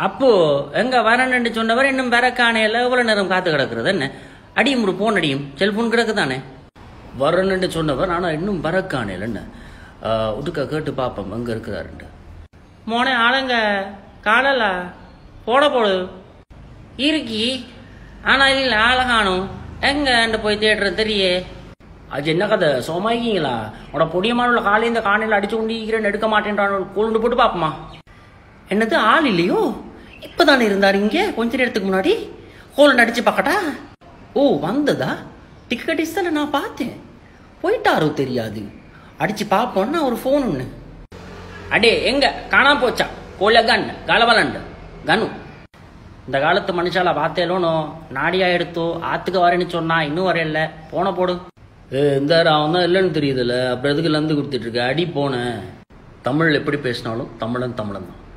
அப்போ எங்க வரணுன்னு சொன்னவர் இன்னும் வர காணையில எவ்வளவு நேரம் காத்து கிடக்குறது என்ன அடியும் ஒரு போன் அடியும் செல்போன் கிடக்குதானே வரணுன்னு சொன்னவர் ஆனா இன்னும் வர காணையில என்ன ஆஹ், உடுக்க கேட்டு பார்ப்போம் எங்க இருக்கிறாருன்ட்டு மோனே ஆளுங்க காணல போட போடு இருக்கி ஆனா இல்ல ஆளை காணும் எங்க போய் தேடுறது தெரியே அது என்ன கதை சோமாயிக்கீங்களா உட பொடியமான காலையில் இந்த காணையில் அடிச்சு கொண்டிருக்கிறேன் எடுக்க மாட்டேன்றான் கூண்டு போட்டு பார்ப்போமா என்னது ஆள் இல்லையோ இப்பதானே இருந்தாரு இங்க கொஞ்ச நேரத்துக்கு முன்னாடி ஹோல் அடிச்சு பார்க்கட்டா ஓ வந்ததா டிக்கெட் இஸ்தில் நான் பார்த்தேன் போயிட்டாரோ தெரியாது அடிச்சு பார்ப்போன்னா ஒரு ஃபோன் ஒன்று அடே எங்க காணாம போச்சா கோல கன் கலவலண்ட் கனு இந்த காலத்து மனுஷால பார்த்தேலோனோ நாடியா எடுத்தோ ஆத்துக்கு வரேன்னு சொன்னா இன்னும் வரையில போன போடு ஏ இந்த அவன் தான் இல்லைன்னு தெரியுதுல்ல அப்புறம் எதுக்கு லந்து கொடுத்துட்டு இருக்க அடி போனேன் தமிழ் எப்படி பேசினாலும் தமிழன் தமிழன் தான்